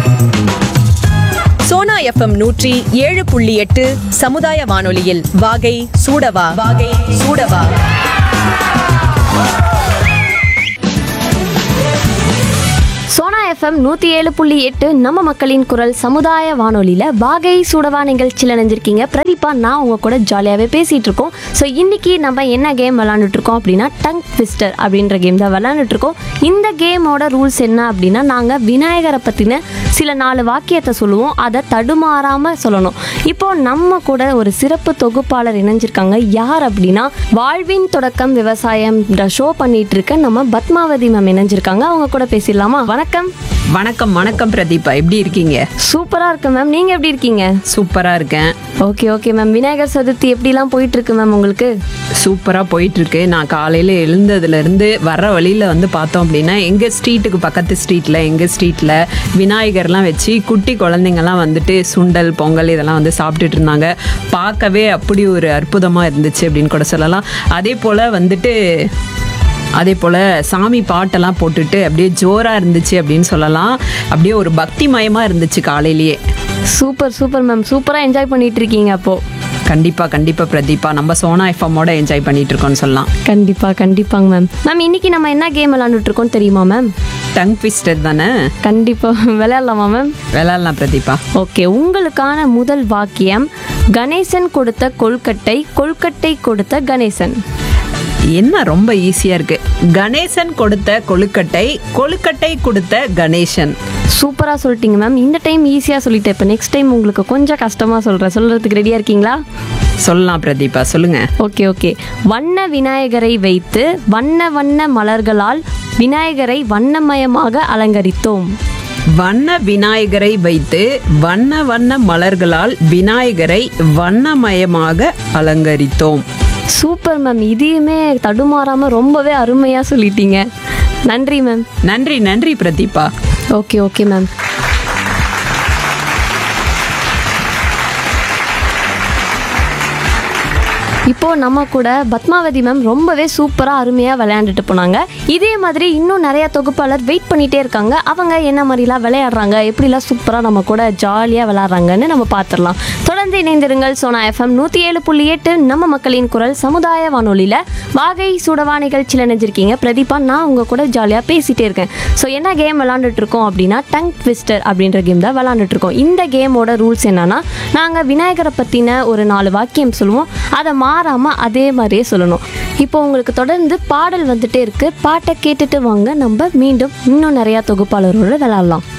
Sona FM நூற்றி ஏழு புள்ளி எட்டு சமுதாய வானொலியில் வாகை சூடவா வாகை சூடவா சோனா எஃப்எம் நூற்றி ஏழு புள்ளி எட்டு நம்ம மக்களின் குரல் சமுதாய வானொலியில் வாகை சூடவா நிகழ்ச்சியில் நினைஞ்சிருக்கீங்க பிரதீபா நான் உங்கள் கூட ஜாலியாகவே பேசிகிட்டு இருக்கோம் ஸோ இன்றைக்கி நம்ம என்ன கேம் விளாண்டுட்டு இருக்கோம் அப்படின்னா டங் ட்விஸ்டர் அப்படின்ற கேம் தான் விளாண்டுட்டு இருக்கோம் இந்த கேமோட ரூல்ஸ் என்ன அப்படின்னா நாங்கள் விநாயகரை பற்றின சில நாலு வாக்கியத்தை சொல்லுவோம் அதை தடுமாறாமல் சொல்லணும் இப்போ நம்ம கூட ஒரு சிறப்பு தொகுப்பாளர் இணைஞ்சிருக்காங்க யார் அப்படின்னா வாழ்வின் தொடக்கம் விவசாயம் ஷோ பண்ணிட்டு இருக்க நம்ம பத்மாவதி மேம் இணைஞ்சிருக்காங்க அவங்க கூட பேசிடலாமா வணக்கம் வணக்கம் வணக்கம் பிரதீபா எப்படி இருக்கீங்க சூப்பரா இருக்கு மேம் நீங்க எப்படி இருக்கீங்க சூப்பரா இருக்கேன் okay okay ma'am Vinayagar Chathurthi எப்படிலாம் போயிட்டு இருக்கு மேம் உங்களுக்கு சூப்பரா போயிட்டு இருக்கு நான் காலையில எழுந்ததுல இருந்து வர்ற வழியில வந்து பார்த்தோம் அப்படின்னா எங்க ஸ்ட்ரீட்டுக்கு பக்கத்து ஸ்ட்ரீட்ல எங்க ஸ்ட்ரீட்ல விநாயகர்லாம் வச்சு குட்டி குழந்தைங்கலாம் வந்துட்டு சுண்டல் பொங்கல் இதெல்லாம் வந்து சாப்பிட்டுட்டு இருந்தாங்க பார்க்கவே அப்படி ஒரு அற்புதமா இருந்துச்சு அப்படின்னு கூட சொல்லலாம் அதே போல வந்துட்டு அதே போல் சாமி பாட்டெல்லாம் போட்டுட்டு அப்படியே ஜோராக இருந்துச்சு அப்படின்னு சொல்லலாம் அப்படியே ஒரு பக்திமயமாக இருந்துச்சு காலையிலேயே சூப்பர் சூப்பர் மேம் சூப்பரா என்ஜாய் பண்ணிட்டு இருக்கீங்க அப்போ கண்டிப்பாக கண்டிப்பாக பிரதீபா நம்ம சோனா எஃப்எம்மோட என்ஜாய் பண்ணிட்டு இருக்கோம்னு சொல்லலாம் கண்டிப்பா கண்டிப்பாங்க மேம் மேம் இன்னைக்கு நம்ம என்ன கேம் விளாண்டுட்டு இருக்கோம் தெரியுமா மேம் டங் ட்விஸ்டர் தானே கண்டிப்பா விளையாடலாமா மேம் விளாட்லாம் பிரதீபா ஓகே உங்களுக்கான முதல் வாக்கியம் கணேசன் கொடுத்த கொல்கட்டை கொல்கட்டை கொடுத்த கணேசன் என்ன ரொம்ப ஈஸியாக இருக்கு கணேசன் கொடுத்த கொழுக்கட்டை கொழுக்கட்டை கொடுத்த கணேசன் சூப்பராக சொல்லிட்டீங்க மேம் இந்த டைம் ஈஸியாக சொல்லிட்டேன் இப்போ நெக்ஸ்ட் டைம் உங்களுக்கு கொஞ்சம் கஷ்டமாக சொல்கிறேன் சொல்கிறதுக்கு ரெடியாக இருக்கீங்களா சொல்லலாம் பிரதீபா சொல்லுங்க ஓகே ஓகே வண்ண விநாயகரை வைத்து வண்ண வண்ண மலர்களால் விநாயகரை வண்ணமயமாக அலங்கரித்தோம் வண்ண விநாயகரை வைத்து வண்ண வண்ண மலர்களால் விநாயகரை வண்ணமயமாக அலங்கரித்தோம் சூப்பர் மேம் இதையுமே தடுமாறாமல் ரொம்பவே அருமையாக சொல்லிட்டீங்க நன்றி மேம் நன்றி நன்றி பிரதீபா ஓகே ஓகே மேம் இப்போ நம்ம கூட பத்மாவதி மேம் ரொம்பவே சூப்பராக அருமையாக விளையாண்டுட்டு போனாங்க இதே மாதிரி இன்னும் நிறைய தொகுப்பாளர் வெயிட் பண்ணிட்டே இருக்காங்க அவங்க என்ன மாதிரிலாம் விளையாடுறாங்க எப்படிலாம் சூப்பராக நம்ம கூட ஜாலியாக விளையாடுறாங்கன்னு நம்ம பார்த்துடலாம் தொடர்ந்து இணைந்திருங்கள் சோனா எஃப்எம் நூற்றி ஏழு புள்ளி எட்டு நம்ம மக்களின் குரல் சமுதாய வானொலியில் வாகை சுடவா நிகழ்ச்சியில் நினைஞ்சிருக்கீங்க பிரதீபா நான் உங்கள் கூட ஜாலியாக பேசிகிட்டே இருக்கேன் ஸோ என்ன கேம் விளாண்டுட்டு இருக்கோம் அப்படின்னா டங் ட்விஸ்டர் அப்படின்ற கேம் தான் விளாண்டுட்டு இருக்கோம் இந்த கேமோட ரூல்ஸ் என்னன்னா நாங்கள் விநாயகரை பற்றின ஒரு நாலு வாக்கியம் சொல்லுவோம் அதை மாறாமல் அதே மாதிரியே சொல்லணும் இப்போ உங்களுக்கு தொடர்ந்து பாடல் வந்துட்டே இருக்கு பாட்டை கேட்டுட்டு வாங்க நம்ம மீண்டும் இன்னும் நிறையா தொகுப்பாளரோட விளாட்லாம்